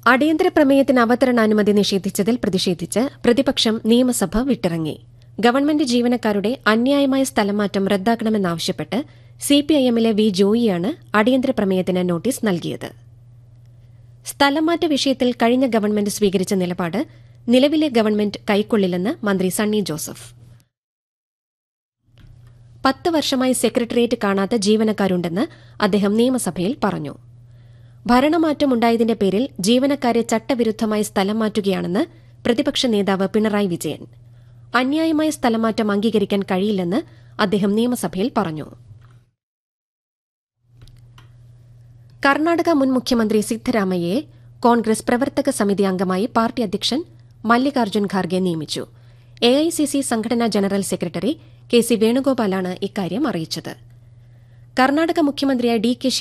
അടിയന്തര പ്രമേയത്തിന് അവതരണാനുമതി നിഷേധിച്ചതിൽ പ്രതിഷേധിച്ച് പ്രതിപക്ഷം നിയമസഭ വിട്ടിറങ്ങി ഗവൺമെന്റ് ജീവനക്കാരുടെ അന്യായമായ സ്ഥലമാറ്റം റദ്ദാക്കണമെന്നാവശ്യപ്പെട്ട് സിപിഐഎമ്മിലെ വി ജോയിയാണ് അടിയന്തര പ്രമേയത്തിന് നോട്ടീസ് നൽകിയത് സ്ഥലംമാറ്റ വിഷയത്തിൽ കഴിഞ്ഞ ഗവൺമെന്റ് സ്വീകരിച്ച നിലപാട് നിലവിലെ ഗവൺമെന്റ് കൈക്കൊള്ളില്ലെന്ന് മന്ത്രി സണ്ണി ജോസഫ് പത്ത് വർഷമായി സെക്രട്ടേറിയറ്റ് കാണാത്ത ജീവനക്കാരുണ്ടെന്ന് അദ്ദേഹം നിയമസഭയിൽ പറഞ്ഞു ഭരണമാറ്റമുണ്ടായതിന്റെ പേരിൽ ജീവനക്കാരെ ചട്ടവിരുദ്ധമായി സ്ഥലം മാറ്റുകയാണെന്ന് പ്രതിപക്ഷ നേതാവ് പിണറായി വിജയൻ അന്യായമായ സ്ഥലമാറ്റം അംഗീകരിക്കാൻ കഴിയില്ലെന്ന് അദ്ദേഹം നിയമസഭയിൽ പറഞ്ഞു കർണാടക മുൻ മുഖ്യമന്ത്രി സിദ്ധരാമയ്യയെ കോൺഗ്രസ് പ്രവർത്തക സമിതി അംഗമായി പാർട്ടി അധ്യക്ഷൻ മല്ലികാർജ്ജുൻ ഖാർഗെ നിയമിച്ചു എഐസിസി സംഘടനാ ജനറൽ സെക്രട്ടറി കെ സി വേണുഗോപാലാണ് ഇക്കാര്യം അറിയിച്ചത് കർണാടക മുഖ്യമന്ത്രിയായ ഡി കെ